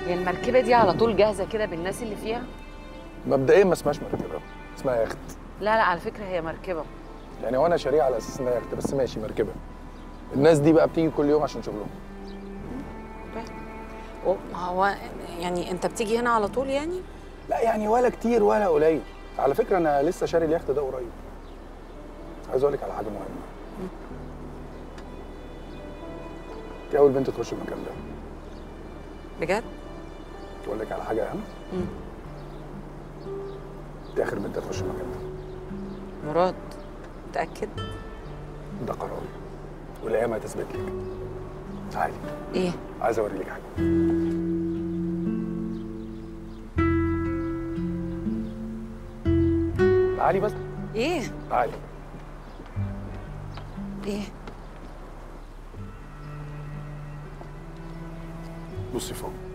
هي المركبه دي على طول جاهزه كده بالناس اللي فيها مبدئيا ما اسمهاش مركبه اسمها يخت لا لا على فكره هي مركبه يعني وانا شاريها على اساس انها يخت بس ماشي مركبه الناس دي بقى بتيجي كل يوم عشان شغلهم هو يعني انت بتيجي هنا على طول يعني لا يعني ولا كتير ولا قليل على فكره انا لسه شاري اليخت ده قريب عايز اقول لك على حاجه مهمه انت اول بنت تخش المكان ده بجد اقول لك على حاجه اهم مم. انت اخر بنت تخش المكان ده مراد متاكد ده قراري والايام هتثبت لك تعالي ايه عايز اوري لك حاجه تعالي بس ايه تعالي ايه بصي فوق